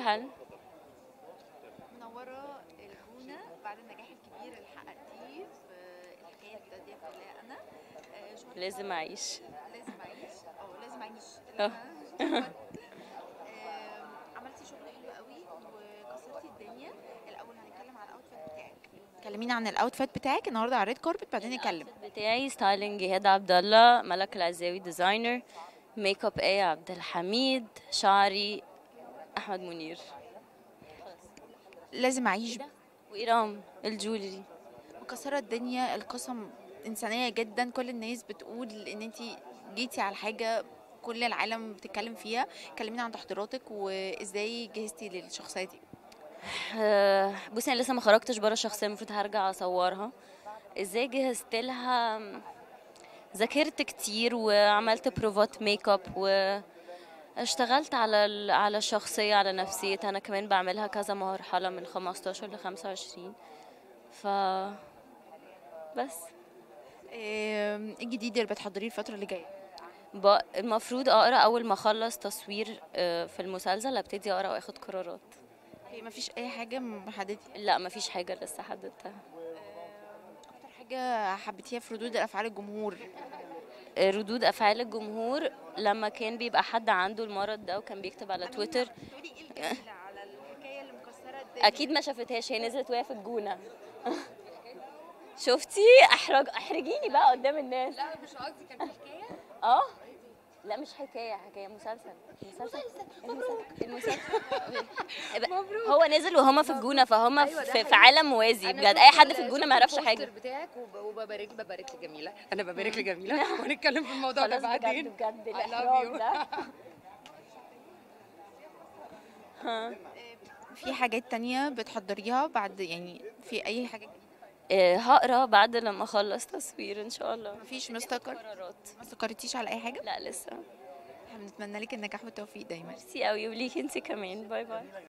نورهان منورة الجونة بعد النجاح الكبير اللي حققتيه في الحكاية الجديدة في اللي أنا آه، شغلك لازم اعيش لازم أعيش أو لازم أعيش اه. آم، عملتي شغل حلو قوي وكسرتي الدنيا الأول هنتكلم على الأوتفيت بتاعك كلمينا عن الأوتفيت بتاعك النهاردة على ريد كاربت بعدين نتكلم بتاعي ستايلينج جهاد عبد الله ملك العزاوي ديزاينر ميك اب ايه عبد الحميد شعري احمد منير لازم أعيش وايرام الجولري مكسرة الدنيا القصم إنسانية جدا كل الناس بتقول إن أنت جيتي على حاجة كل العالم بتتكلم فيها كلمينا عن تحضيراتك وإزاي جهزتي للشخصية دي آه، بصي انا لسه ما خرجتش بره الشخصيه المفروض هرجع اصورها ازاي جهزت لها ذاكرت كتير وعملت بروفات ميك اب واشتغلت على ال- على الشخصيه على نفسيتها انا كمان بعملها كذا مرحله من 15 ل 25 ف بس إيه الجديد اللي بتحضريه الفترة اللي جاية ب- المفروض اقرا اول ما اخلص تصوير آه، في المسلسل ابتدي اقرا واخد قرارات ما فيش أي حاجة محددة لا مفيش حاجه لسه حددتها أكتر حاجة حبيتيها في ردود أفعال الجمهور ردود افعال الجمهور لما كان بيبقى حد عنده المرض ده وكان بيكتب على تويتر تقولي إيه الجميلة على الحكاية اللي مكسرة الدنيا اكيد ما شافتهاش هي نزلت وهي في الجونه شفتي احرج احرجيني بقى قدام الناس لا مش قصدي كان في حكايه اه لا مش حكايه حكايه مسلسل مسلسل المسلسل المسلسل مبروك. هو نزل وهما في الجونه فهم أيوة، ده في, في حقيقي. عالم موازي أنا بجد شفت اي حد ال- في الجونه شفت ما يعرفش البوستر حاجه بتاعك وب- وببارك ببارك لجميله انا ببارك لجميله ونتكلم في الموضوع ده خلاص بجد بعدين بجد I love الاحراج you. ده في حاجات تانية بتحضريها بعد يعني في أي حاجة جديدة آه، هقرا بعد لما اخلص تصوير ان شاء الله مفيش مستقر قرارات ما استقرتيش على أي حاجة لا لسه احنا بنتمنى لك النجاح والتوفيق دايما ميرسي قوي وليكي انت كمان باي باي